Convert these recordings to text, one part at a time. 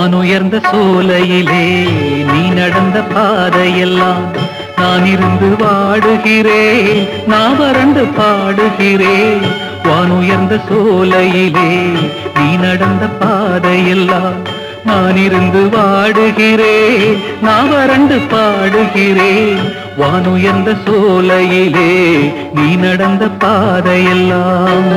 வானுயர்ந்த சோலையிலே நீ நடந்த பாதையெல்லாம் நான் இருந்து வாடுகிறேன் நான் வறண்டு பாடுகிறேன் வானுயர்ந்த சோலையிலே நீ நடந்த பாதையெல்லாம் நான் இருந்து வாடுகிறேன் நான் வறண்டு பாடுகிறேன் வானுயர்ந்த சோலையிலே நீ நடந்த பாதையெல்லாம்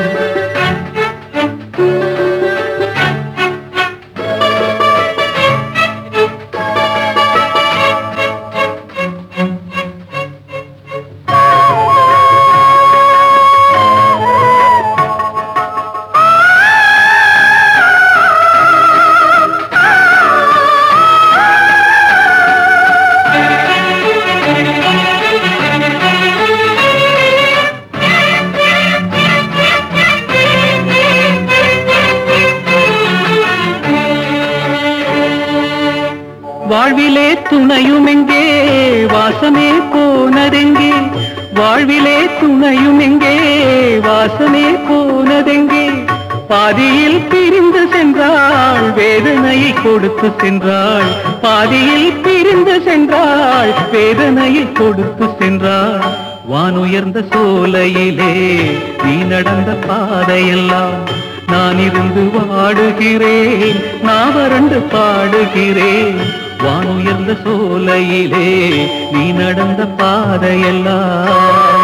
வாழ்விலே துணையும் எங்கே வாசமே போனதெங்கே வாழ்விலே துணையும் எங்கே வாசமே போனதெங்கே பாதியில் பிரிந்து சென்றாள் வேதனையை கொடுத்து சென்றாள் பாதியில் பிரிந்து சென்றாள் வேதனையை கொடுத்து சென்றாள் வானுயர்ந்த சோலையிலே நீ நடந்த பாதையெல்லாம் நான் இருந்து வாடுகிறேன் நான் வறண்டு பாடுகிறேன் வானுயர்ந்த சோலையிலே நீ நடந்த பாதையெல்லாம்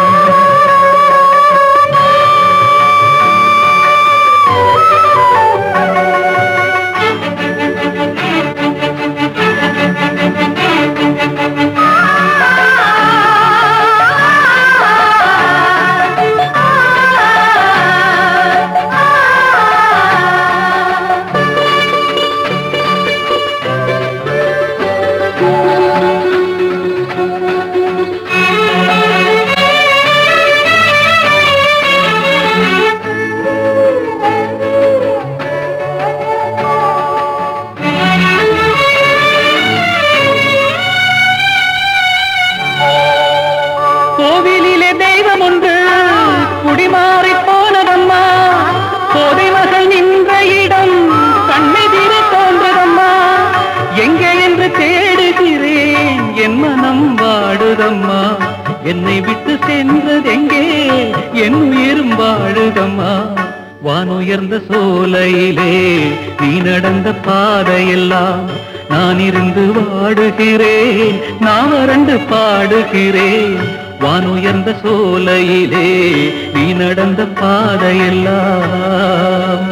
கோவிலிலே தெய்வம் ஒன்று குடிமாறி போனதம்மா கோதை மகள் நின்ற இடம் கண்ணெதிர தோன்றதம்மா எங்கே என்று தேடுகிறேன் என் மனம் வாடுதம்மா என்னை விட்டு சென்றதெங்கே என் உயிரும் வாழுதம்மா வானுயர்ந்த சோலையிலே நீ நடந்த பாதையெல்லாம் நான் இருந்து வாடுகிறேன் நான் வறண்டு பாடுகிறேன் வானுயர்ந்த சோலையிலே நீ நடந்த பாதையெல்லாம்